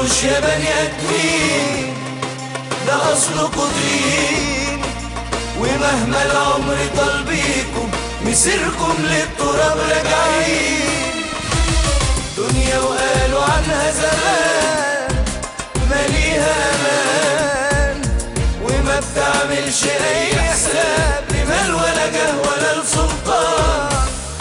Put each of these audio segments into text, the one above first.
تتغروش يا بني ادمين ده اصلكوا طين ومهما العمر طال بيكم مسيركم للتراب راجعين دنيا وقالوا عنها زمان ماليها امان وما بتعملش اي حساب لمال ولا جه ولا لسلطان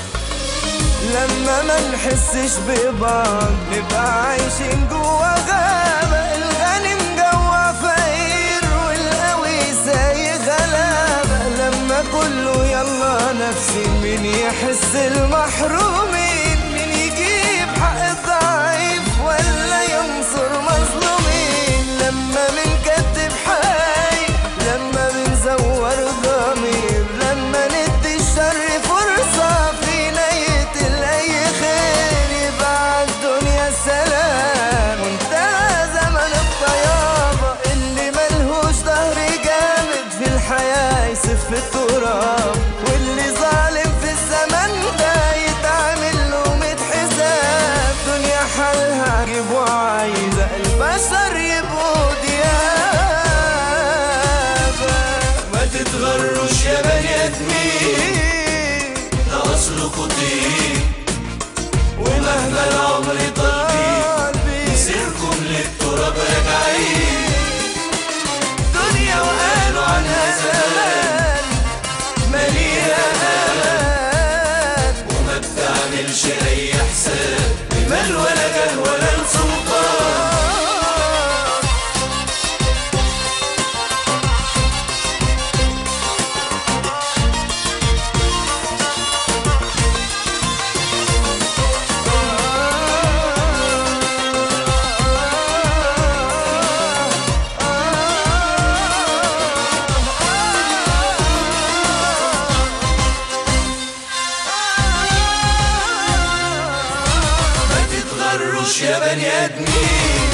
لما ما نحسش ببعض نبقى عايشين جوا غابة الغني مجوع فقير والقوي سايق غلابة لما كله يلا نفسي مين يحس المحرومين مين يجيب حق الضعيف ولا ينصر مظلومين لما بنكتب حي لما بنزور ضمير لما ندي الشر فرصة فينا يقتل أي خير يبقى الدنيا سلام وانتهى زمن الطيابة اللي ملهوش ظهر جامد في الحياة يسف في التراب واللي ظالم في الزمن ده يتعمل له ميت حساب دنيا حالها عجيب وعايزة البشر يبقوا ديابة ما تتغروش يا بني ادمين ده اصلكوا طين ومهما العمر طال بيكم مسيركم للتراب راجعين دنيا وقالوا عنها زمان ماليها امان وما بتعملش اي حساب بمال ولا جه ولا لسلطان ما تتغروش يا بني ادمين